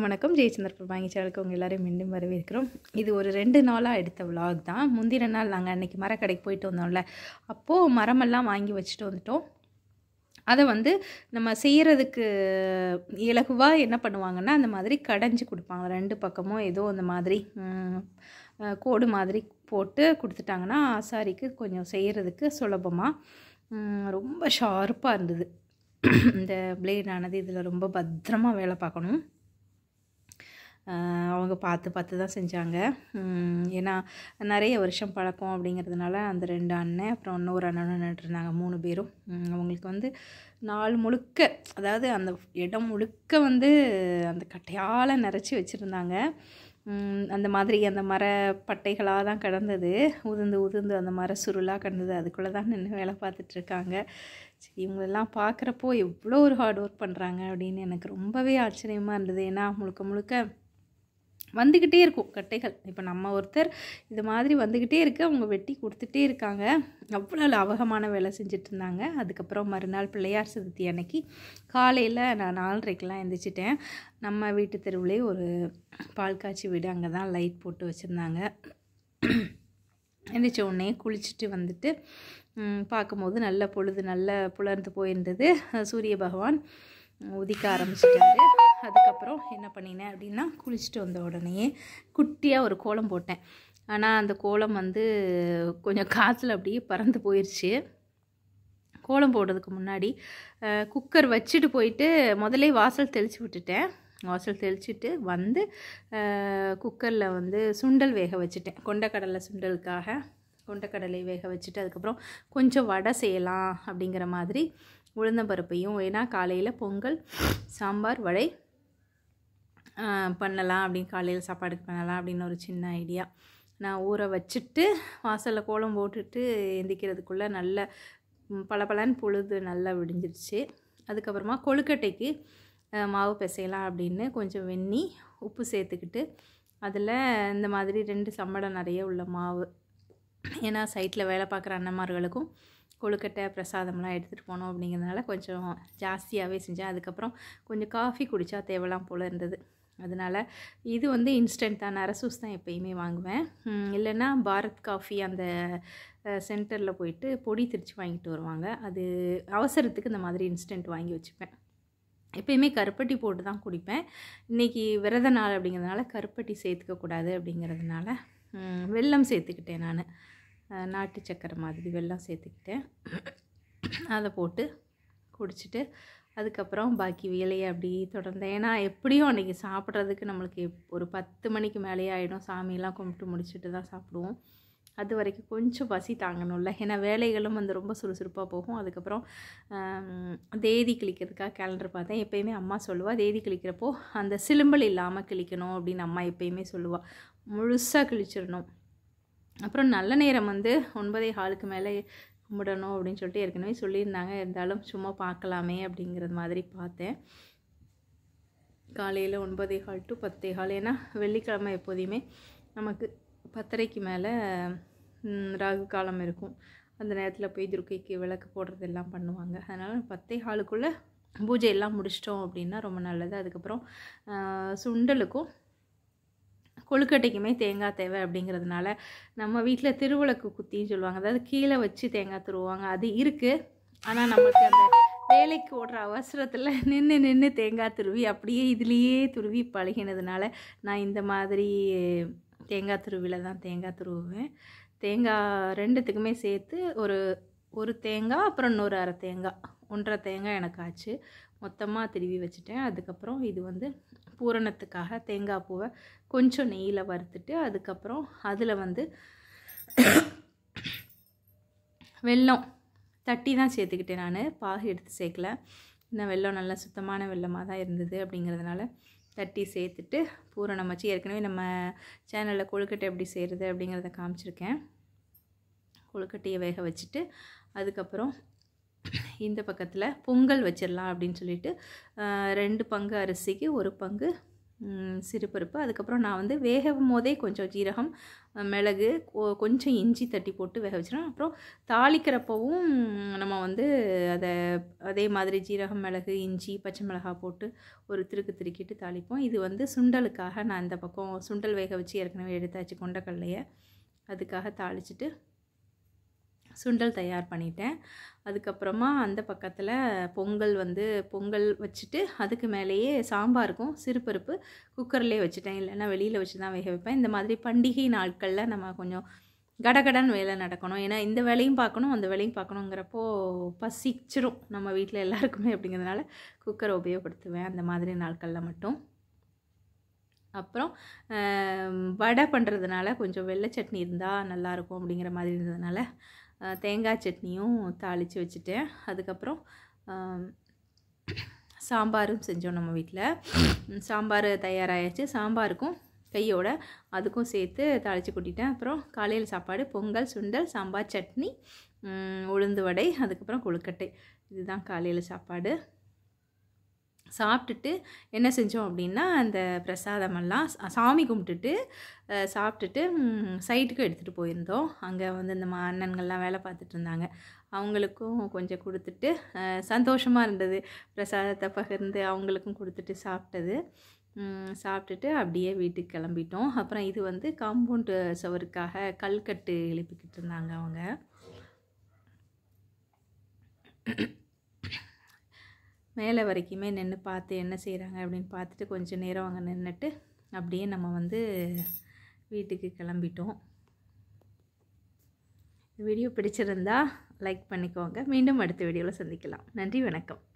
வணக்கம் ஜெயச்சந்திர பிரபாங்கி சேனலுக்கு உங்கள் எல்லாரையும் மீண்டும் வரவேற்கிறோம் இது ஒரு ரெண்டு நாளாக எடுத்த vlog தான் முந்தின நாள் நாங்கள் அன்றைக்கி மரக்கடைக்கு போயிட்டு வந்தோம்ல அப்போது மரமெல்லாம் வாங்கி வச்சுட்டு வந்துட்டோம் அதை வந்து நம்ம செய்கிறதுக்கு இலகுவாக என்ன பண்ணுவாங்கன்னா அந்த மாதிரி கடைஞ்சி கொடுப்பாங்க ரெண்டு பக்கமும் ஏதோ அந்த மாதிரி ம், அஹ், கோடு மாதிரி போட்டு கொடுத்துட்டாங்கன்னா ஆசாரிக்கு கொஞ்சம் செய்கிறதுக்கு சுலபமாக ரொம்ப ஷார்ப்பாக இருந்தது இந்த பிளேடானது இதில் ரொம்ப பத்திரமா வேலை பார்க்கணும் ஆஹ் அவங்க பார்த்து பார்த்து தான் செஞ்சாங்க உம் ஏன்னா நிறைய வருஷம் பழக்கம் அப்படிங்கிறதுனால அந்த ரெண்டு அண்ணன் அப்புறம் இன்னொரு அண்ணனும் நின்றுருந்தாங்க மூணு பேரும் உம் அவங்களுக்கு வந்து நாள் முழுக்க அதாவது அந்த இடம் முழுக்க வந்து அந்த கட்டையால் நிறச்சி வச்சுருந்தாங்க உம் அந்த மாதிரி அந்த மர பட்டைகளாக தான் கிடந்தது உதிர்ந்து உதிர்ந்து அந்த மர சுருளாக கிடந்தது அதுக்குள்ளே தான் நின்று வேலை பார்த்துட்ருக்காங்க சரி இவங்களெல்லாம் பார்க்குறப்போ எவ்வளோ ஒரு ஹார்ட் ஒர்க் பண்ணுறாங்க அப்படின்னு எனக்கு ரொம்பவே ஆச்சரியமாக இருந்தது ஏன்னா முழுக்க முழுக்க வந்துக்கிட்டே இருக்கும் கட்டைகள் இப்போ நம்ம ஒருத்தர் இது மாதிரி வந்துக்கிட்டே இருக்கு அவங்க வெட்டி கொடுத்துட்டே இருக்காங்க அவ்வளோ லாபகமான வேலை செஞ்சுட்டு இருந்தாங்க அதுக்கப்புறம் மறுநாள் பிள்ளையார் சதுர்த்தி அன்னைக்கு காலையில் நான் நாலரைக்கெலாம் எந்திரிச்சிட்டேன் நம்ம வீட்டு தெருவுலே ஒரு பால் காய்ச்சி வீடு அங்கே தான் லைட் போட்டு வச்சுருந்தாங்க எந்திரிச்ச உடனே குளிச்சுட்டு வந்துட்டு ம், பார்க்கும்போது நல்ல பொழுது நல்ல புலர்ந்து போயிருந்தது சூரிய பகவான் உதிக்க ஆரம்பிச்சிட்டாரு அதுக்கப்புறம் என்ன பண்ணினேன் அப்படின்னா குளிச்சுட்டு வந்த உடனே குட்டியாக ஒரு கோலம் போட்டேன் ஆனால் அந்த கோலம் வந்து கொஞ்சம் காற்றுல அப்படியே பறந்து போயிடுச்சு கோலம் போடுறதுக்கு முன்னாடி அஹ், குக்கர் வச்சுட்டு போயிட்டு முதல்லே வாசல் தெளித்து விட்டுட்டேன் வாசல் தெளிச்சிட்டு வந்து குக்கரில் வந்து சுண்டல் வேக வச்சுட்டேன் கொண்டக்கடலை சுண்டலுக்காக கொண்டக்கடலை வேக வச்சுட்டு அதுக்கப்புறம் கொஞ்சம் வடை செய்யலாம் அப்படிங்கிற மாதிரி உளுந்தம்பருப்பையும் ஏன்னா காலையில் பொங்கல் சாம்பார் வடை ஆஹ், பண்ணலாம் அப்படின்னு காலையில் சாப்பாடுக்கு பண்ணலாம் அப்படின்னு ஒரு சின்ன ஐடியா நான் ஊற வச்சுட்டு வாசலில் கோலம் போட்டுட்டு எந்திக்கிறதுக்குள்ளே நல்ல ம், பளபளன்னு பொழுது நல்லா விடிஞ்சிருச்சு அதுக்கப்புறமா கொழுக்கட்டைக்கு ஆஹ், மாவு பிசையலாம் அப்படின்னு கொஞ்சம் வெந்நி உப்பு சேர்த்துக்கிட்டு அதில் இந்த மாதிரி ரெண்டு சம்படம் நிறைய உள்ள மாவு ஏன்னா சைட்டில் வேலை பார்க்குற அண்ணன்மார்களுக்கும் கொழுக்கட்டை பிரசாதம்லாம் எடுத்துகிட்டு போனோம் அப்படிங்கிறதுனால கொஞ்சம் ஜாஸ்தியாகவே செஞ்சேன் அதுக்கப்புறம் கொஞ்சம் காஃபி குடித்தா தேவலாம் போல் இருந்தது அதனால் இது வந்து இன்ஸ்டன்ட் தான் நரசூஸ் தான் எப்பயுமே வாங்குவேன் ம், இல்லைன்னா பாரத் காஃபி அந்த சென்டரில் போயிட்டு பொடி திரிச்சு வாங்கிட்டு வருவாங்க அது அவசரத்துக்கு இந்த மாதிரி இன்ஸ்டன்ட் வாங்கி வச்சுப்பேன் எப்பயுமே கருப்பட்டி போட்டு தான் குடிப்பேன் இன்றைக்கி விரத நாள் அப்படிங்கிறதுனால கருப்பட்டி சேர்த்துக்க கூடாது அப்படிங்கிறதுனால ம், வெல்லம் சேர்த்துக்கிட்டேன் நான் நாட்டு சக்கரை மாதிரி வெல்லம் சேர்த்துக்கிட்டேன் அதை போட்டு குடிச்சிட்டு அதுக்கப்புறம் பாக்கி வேலையை அப்படி தொடர்ந்தேன் ஏன்னா எப்படியும் அன்றைக்கி சாப்பிட்றதுக்கு நம்மளுக்கு எப்- ஒரு பத்து மணிக்கு மேலேயே ஆகிடும் சாமியெல்லாம் கும்பிட்டு முடிச்சுட்டு தான் சாப்பிடுவோம் அது வரைக்கும் கொஞ்சம் பசி தாங்கணும்ல ஏன்னா வேலைகளும் வந்து ரொம்ப சுறுசுறுப்பாக போகும் அதுக்கப்புறம் ஆம், தேதி கிழிக்கிறதுக்காக கேலண்டர் பார்த்தேன் எப்பயுமே அம்மா சொல்லுவாள் தேதி கிழிக்கிறப்போ அந்த சிலும்பல் இல்லாமல் கிழிக்கணும் அப்படின்னு அம்மா எப்பயுமே சொல்லுவாள் முழுசாக கிழிச்சிடணும் அப்புறம் நல்ல நேரம் வந்து ஒன்பதே ஹாலுக்கு மேலே கும்பிடணும் அப்படின்னு சொல்லிட்டு ஏற்கனவே சொல்லியிருந்தாங்க இருந்தாலும் சும்மா பார்க்கலாமே அப்படிங்கிறது மாதிரி பார்த்தேன் காலையில் ஒன்பதே ஹால் டு பத்தே ஹால் ஏன்னா வெள்ளிக்கிழமை எப்போதையுமே நமக்கு பத்தரைக்கு மேலே ம், ராகு காலம் இருக்கும் அந்த நேரத்தில் போய் துர்க்கைக்கு விளக்கு போடுறது எல்லாம் பண்ணுவாங்க அதனால் பத்தே ஹாலுக்குள்ளே பூஜை எல்லாம் முடிச்சிட்டோம் அப்படின்னா ரொம்ப நல்லது அதுக்கப்புறம் ஆ, சுண்டலுக்கும் கொழுக்கட்டைக்குமே தேங்காய் தேவை அப்படிங்கிறதுனால நம்ம வீட்டில் திருவிளக்கு குத்தின்னு சொல்லுவாங்க அதாவது கீழே வச்சு தேங்காய் துருவாங்க அது இருக்குது ஆனால் நமக்கு அந்த வேலைக்கு ஓடுற அவசரத்தில் நின்று நின்று தேங்காய் துருவி அப்படியே இதுலேயே துருவி பழகினதுனால நான் இந்த மாதிரி தேங்காய் துருவியில் தான் தேங்காய் துருவுவேன் தேங்காய் ரெண்டுத்துக்குமே சேர்த்து ஒரு ஒரு தேங்காய் அப்புறம் இன்னொரு அரை தேங்காய் ஒன்றரை தேங்காய் எனக்கு ஆச்சு மொத்தமாக திருவி வச்சுட்டேன் அதுக்கப்புறம் இது வந்து பூரணத்துக்காக தேங்காய் பூவை கொஞ்சம் நெய்யில் வறுத்துட்டு அதுக்கப்புறம் அதில் வந்து வெல்லம் தட்டி தான் சேர்த்துக்கிட்டேன் நான் பாகு எடுத்து சேர்க்கல இன்னும் வெல்லம் நல்லா சுத்தமான வெல்லமாக தான் இருந்தது அப்படிங்கிறதுனால தட்டி சேர்த்துட்டு பூரணம் வச்சு ஏற்கனவே நம்ம சேனலில் கொழுக்கட்டை எப்படி செய்கிறது அப்படிங்கிறத காமிச்சிருக்கேன் கொழுக்கட்டையை வேக வச்சுட்டு அதுக்கப்புறம் இந்த பக்கத்தில் பொங்கல் வச்சிடலாம் அப்படின்னு சொல்லிட்டு ஆஹ், ரெண்டு பங்கு அரிசிக்கு ஒரு பங்கு ம், சிறுபருப்பு அதுக்கப்புறம் நான் வந்து வேகும் போதே கொஞ்சம் ஜீரகம் அஹ், மிளகு கொ- கொஞ்சம் இஞ்சி தட்டி போட்டு வேக வச்சிடும் அப்புறம் தாளிக்கிறப்பவும் நம்ம வந்து அதை அதே மாதிரி ஜீரகம் மிளகு இஞ்சி பச்சை மிளகாய் போட்டு ஒரு திருக்கு திருக்கிட்டு தாளிப்போம் இது வந்து சுண்டலுக்காக நான் இந்த பக்கம் சுண்டல் வேக வச்சு ஏற்கனவே எடுத்தாச்சு கொண்டக்கடலையை அதுக்காக தாளிச்சிட்டு சுண்டல் தயார் பண்ணிட்டேன் அதுக்கப்புறமா அந்த பக்கத்தில் பொங்கல் வந்து பொங்கல் வச்சுட்டு அதுக்கு மேலேயே சாம்பாருக்கும் சிறுபருப்பு குக்கர்லேயே வச்சுட்டேன் இல்லைன்னா வெளியில் வச்சு தான் வேக வைப்பேன் இந்த மாதிரி பண்டிகை நாட்களில் நம்ம கொஞ்சம் கடகடன்னு வேலை நடக்கணும் ஏன்னா இந்த வேலையும் பார்க்கணும் அந்த வேலையும் பார்க்கணுங்கிறப்போ பசிச்சிரும் நம்ம வீட்டில் எல்லாருக்குமே அப்படிங்கிறதுனால குக்கரை உபயோகப்படுத்துவேன் அந்த மாதிரி நாட்களில் மட்டும் அப்புறம் ஆம், வடை பண்ணுறதுனால கொஞ்சம் வெள்ளை சட்னி இருந்தால் நல்லாயிருக்கும் அப்படிங்கிற மாதிரி இருந்ததுனால ஆ, தேங்காய் சட்னியும் தாளித்து வச்சுட்டேன் அதுக்கப்புறம் ஆம், சாம்பாரும் செஞ்சோம் நம்ம வீட்டில் சாம்பார் தயாராகிடுச்சு சாம்பாருக்கும் கையோட அதுக்கும் சேர்த்து தாளித்து கொட்டிட்டேன் அப்புறம் காலையில் சாப்பாடு பொங்கல் சுண்டல் சாம்பார் சட்னி ம், உளுந்து வடை அதுக்கப்புறம் கொழுக்கட்டை இதுதான் காலையில் சாப்பாடு சாப்பிட்டுட்டு என்ன செஞ்சோம் அப்படின்னா அந்த பிரசாதமெல்லாம் சா- சாமி கும்பிட்டுட்டு அஹ், சாப்பிட்டுட்டு ம், சைட்டுக்கு எடுத்துகிட்டு போயிருந்தோம் அங்கே வந்து இந்த மா- அண்ணன்கள்லாம் வேலை பார்த்துட்டு இருந்தாங்க அவங்களுக்கும் கொஞ்சம் கொடுத்துட்டு சந்தோஷமாக இருந்தது பிரசாதத்தை பகிர்ந்து அவங்களுக்கும் கொடுத்துட்டு சாப்பிட்டது ம், சாப்பிட்டுட்டு அப்படியே வீட்டுக்கு கிளம்பிட்டோம் அப்புறம் இது வந்து காம்பவுண்டு சுவருக்காக கல்கட்டு எழுப்பிக்கிட்டு இருந்தாங்க அவங்க மேலே வரைக்குமே நின்று பார்த்து என்ன செய்கிறாங்க அப்படின்னு பார்த்துட்டு கொஞ்சம் நேரம் அங்கே நின்றுட்டு அப்படியே நம்ம வந்து வீட்டுக்கு கிளம்பிட்டோம் வீடியோ பிடிச்சிருந்தா லைக் பண்ணிக்கோங்க மீண்டும் அடுத்த வீடியோவில் சந்திக்கலாம் நன்றி வணக்கம்